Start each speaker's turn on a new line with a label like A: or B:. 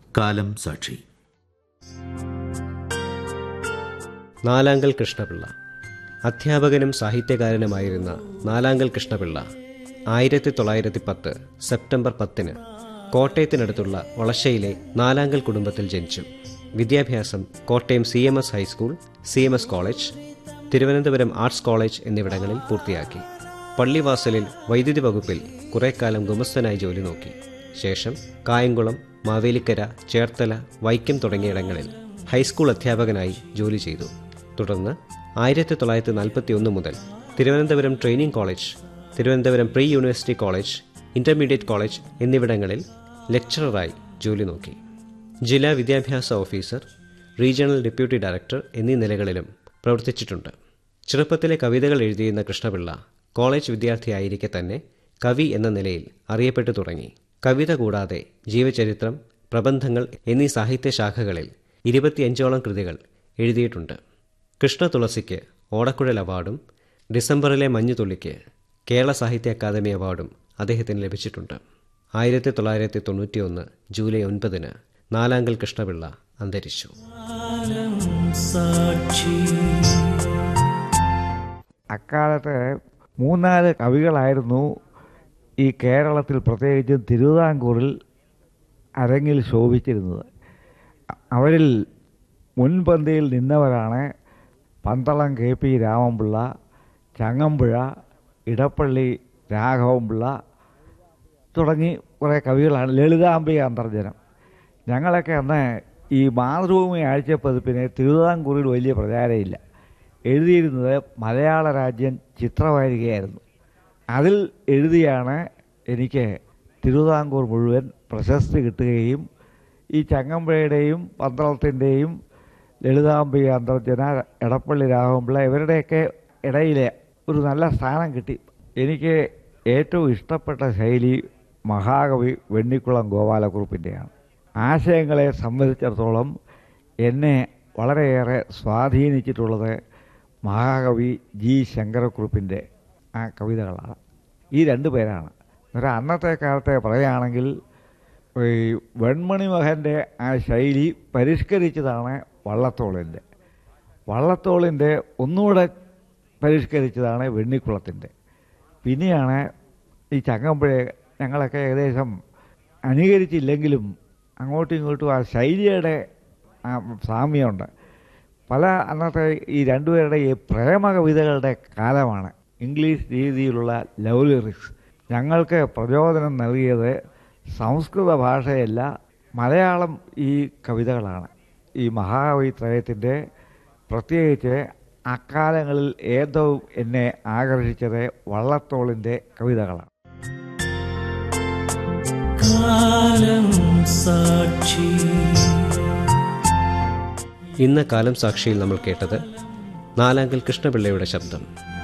A: കാലം സാക്ഷി
B: നാലാങ്കൽ കൃഷ്ണപിള്ള അധ്യാപകനും സാഹിത്യകാരനുമായിരുന്ന നാലാങ്കൽ കൃഷ്ണപിള്ള ആയിരത്തി തൊള്ളായിരത്തി പത്ത് സെപ്റ്റംബർ പത്തിന് കോട്ടയത്തിനടുത്തുള്ള ഒളശയിലെ നാലാങ്കൽ കുടുംബത്തിൽ ജനിച്ചു വിദ്യാഭ്യാസം Kottayam C M S high school C M S college Thiruvananthapuram arts college എന്നിവിടങ്ങളിൽ പൂർത്തിയാക്കി പള്ളിവാസലിൽ വൈദ്യുതി വകുപ്പിൽ കുറേക്കാലം ഗുമസ്തനായി ജോലി നോക്കി ശേഷം കായംകുളം മാവേലിക്കര ചേർത്തല വൈക്കം തുടങ്ങിയിടങ്ങളിൽ ഹൈസ്കൂൾ അധ്യാപകനായി ജോലി ചെയ്തു തുടർന്ന് ആയിരത്തി തൊള്ളായിരത്തി നാൽപ്പത്തി ഒന്ന് മുതൽ Thiruvananthapuram training college Thiruvananthapuram pre university college intermediate college എന്നിവിടങ്ങളിൽ ലെക്ചററായി ജോലി നോക്കി ജില്ലാ വിദ്യാഭ്യാസ ഓഫീസർ റീജിയണൽ ഡെപ്യൂട്ടി ഡയറക്ടർ എന്നീ നിലകളിലും പ്രവർത്തിച്ചിട്ടുണ്ട് ചെറുപ്പത്തിലെ കവിതകൾ എഴുതിയിരുന്ന കൃഷ്ണപിള്ള കോളേജ് വിദ്യാർത്ഥിയായിരിക്കെ തന്നെ കവി എന്ന നിലയിൽ അറിയപ്പെട്ടു തുടങ്ങി കവിത കൂടാതെ ജീവചരിത്രം പ്രബന്ധങ്ങൾ എന്നീ സാഹിത്യ ശാഖകളിൽ ഇരുപത്തിയഞ്ചോളം കൃതികൾ എഴുതിയിട്ടുണ്ട് കൃഷ്ണ തുളസിക്ക് ഓടക്കുഴൽ അവാർഡും ഡിസംബറിലെ മഞ്ഞുതുള്ളിക്ക് കേരള സാഹിത്യ അക്കാദമി അവാർഡും അദ്ദേഹത്തിന് ലഭിച്ചിട്ടുണ്ട് ആയിരത്തി തൊള്ളായിരത്തി തൊണ്ണൂറ്റിയൊന്ന് ജൂലൈ ഒൻപതിന് നാലാങ്കൽ കൃഷ്ണപിള്ള അന്തരിച്ചു
C: അക്കാലത്ത് മൂന്നാല് കവികളായിരുന്നു ഈ കേരളത്തിൽ പ്രത്യേകിച്ചും തിരുവിതാംകൂറിൽ അരങ്ങിൽ ശോഭിച്ചിരുന്നത് അവരിൽ മുൻപന്തിയിൽ നിന്നവരാണ് പന്തളം കെ പി രാമൻപിള്ള ചങ്ങമ്പുഴ ഇടപ്പള്ളി രാഘവൻപിള്ള തുടങ്ങി കുറേ കവികളാണ് ലളിതാംബിക അന്തർജനം ഞങ്ങളൊക്കെ അന്ന് ഈ മാതൃഭൂമി ആഴ്ചപ്പതിപ്പിന് തിരുവിതാംകൂറിൽ വലിയ പ്രചാരമില്ല എഴുതിയിരുന്നത് മലയാള രാജ്യം ചിത്രവാരികയായിരുന്നു അതിൽ എഴുതിയാണ് എനിക്ക് തിരുവിതാംകൂർ മുഴുവൻ പ്രശസ്തി കിട്ടുകയും ഈ ചങ്ങമ്പുഴയുടെയും പന്തളത്തിൻ്റെയും ലളിതാംബിക അന്തർജന എടപ്പള്ളി രാഘവൻപിള്ള ഇവരുടെയൊക്കെ ഇടയിൽ ഒരു നല്ല സ്ഥാനം കിട്ടി എനിക്ക് ഏറ്റവും ഇഷ്ടപ്പെട്ട ശൈലി മഹാകവി വെണ്ണിക്കുളം ഗോപാലക്കുറുപ്പിൻ്റെയാണ് ആശയങ്ങളെ സംബന്ധിച്ചിടത്തോളം എന്നെ വളരെയേറെ സ്വാധീനിച്ചിട്ടുള്ളത് മഹാകവി ജി ശങ്കരക്കുറുപ്പിൻ്റെ ആ കവിതകളാണ് ഈ രണ്ട് പേരാണ് അന്നേരം അന്നത്തെ കാലത്തെ പറയുകയാണെങ്കിൽ ഈ വെൺമണി മകൻ്റെ ആ ശൈലി പരിഷ്കരിച്ചതാണ് വള്ളത്തോളിൻ്റെ വള്ളത്തോളിൻ്റെ ഒന്നുകൂടെ പരിഷ്കരിച്ചതാണ് വെണ്ണിക്കുളത്തിൻ്റെ പിന്നെയാണ് ഈ ചങ്ങമ്പുഴയെ ഞങ്ങളൊക്കെ ഏകദേശം അനുകരിച്ചില്ലെങ്കിലും അങ്ങോട്ടും ഇങ്ങോട്ടും ആ ശൈലിയുടെ ആ സാമ്യമുണ്ട് പല അന്നത്തെ ഈ രണ്ടുപേരുടെ ഈ പ്രേമ കവിതകളുടെ കാലമാണ് ഇംഗ്ലീഷ് രീതിയിലുള്ള ലവ് ലിറിക്സ് ഞങ്ങൾക്ക് പ്രചോദനം നൽകിയത് സംസ്കൃത ഭാഷയല്ല മലയാളം ഈ കവിതകളാണ് ഈ മഹാകവി ത്രയത്തിൻ്റെ പ്രത്യേകിച്ച് അക്കാലങ്ങളിൽ ഏറ്റവും എന്നെ ആകർഷിച്ചത് വള്ളത്തോളിൻ്റെ കവിതകളാണ്
B: ഇന്ന് കാലം സാക്ഷിയിൽ നമ്മൾ കേട്ടത് നാലാങ്കൽ കൃഷ്ണപിള്ളയുടെ ശബ്ദം